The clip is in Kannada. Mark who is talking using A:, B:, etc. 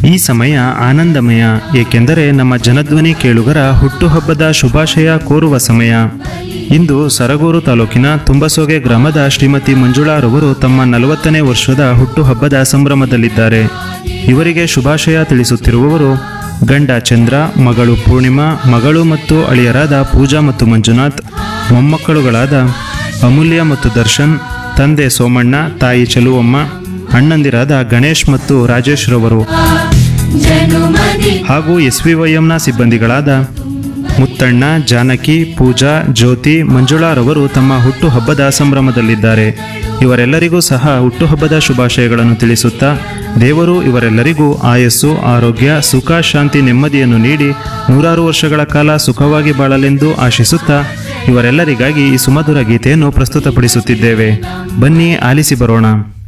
A: ಈ ಸಮಯ ಆನಂದಮಯ ಏಕೆಂದರೆ ನಮ್ಮ ಜನಧ್ವನಿ ಕೇಳುಗರ ಹುಟ್ಟುಹಬ್ಬದ ಶುಭಾಶಯ ಕೋರುವ ಸಮಯ ಇಂದು ಸರಗೂರು ತಾಲೂಕಿನ ತುಂಬಸೋಗೆ ಗ್ರಾಮದ ಶ್ರೀಮತಿ ಮಂಜುಳಾರವರು ತಮ್ಮ ನಲವತ್ತನೇ ವರ್ಷದ ಹುಟ್ಟುಹಬ್ಬದ ಸಂಭ್ರಮದಲ್ಲಿದ್ದಾರೆ ಇವರಿಗೆ ಶುಭಾಶಯ ತಿಳಿಸುತ್ತಿರುವವರು ಗಂಡ ಚಂದ್ರ ಮಗಳು ಪೂರ್ಣಿಮಾ ಮಗಳು ಮತ್ತು ಅಳಿಯರಾದ ಪೂಜಾ ಮತ್ತು ಮಂಜುನಾಥ್ ಮೊಮ್ಮಕ್ಕಳುಗಳಾದ ಅಮೂಲ್ಯ ಮತ್ತು ದರ್ಶನ್ ತಂದೆ ಸೋಮಣ್ಣ ತಾಯಿ ಚೆಲುವಮ್ಮ ಅಣ್ಣಂದಿರಾದ ಗಣೇಶ್ ಮತ್ತು ರಾಜೇಶ್ ರವರು
B: ಜನುಮದಿ
A: ಹಾಗೂ ಎಸ್ ವಿ ವೈಎಂನ ಸಿಬ್ಬಂದಿಗಳಾದ ಮುತ್ತಣ್ಣ ಜಾನಕಿ ಪೂಜಾ ಜ್ಯೋತಿ ಮಂಜುಳಾರವರು ತಮ್ಮ ಹುಟ್ಟುಹಬ್ಬದ ಸಂಭ್ರಮದಲ್ಲಿದ್ದಾರೆ ಇವರೆಲ್ಲರಿಗೂ ಸಹ ಹುಟ್ಟುಹಬ್ಬದ ಶುಭಾಶಯಗಳನ್ನು ತಿಳಿಸುತ್ತಾ ದೇವರು ಇವರೆಲ್ಲರಿಗೂ ಆಯಸ್ಸು ಆರೋಗ್ಯ ಸುಖ ಶಾಂತಿ ನೆಮ್ಮದಿಯನ್ನು ನೀಡಿ ನೂರಾರು ವರ್ಷಗಳ ಕಾಲ ಸುಖವಾಗಿ ಬಾಳಲೆಂದು ಆಶಿಸುತ್ತಾ ಇವರೆಲ್ಲರಿಗಾಗಿ ಈ ಸುಮಧುರ ಗೀತೆಯನ್ನು ಪ್ರಸ್ತುತಪಡಿಸುತ್ತಿದ್ದೇವೆ ಬನ್ನಿ ಆಲಿಸಿ ಬರೋಣ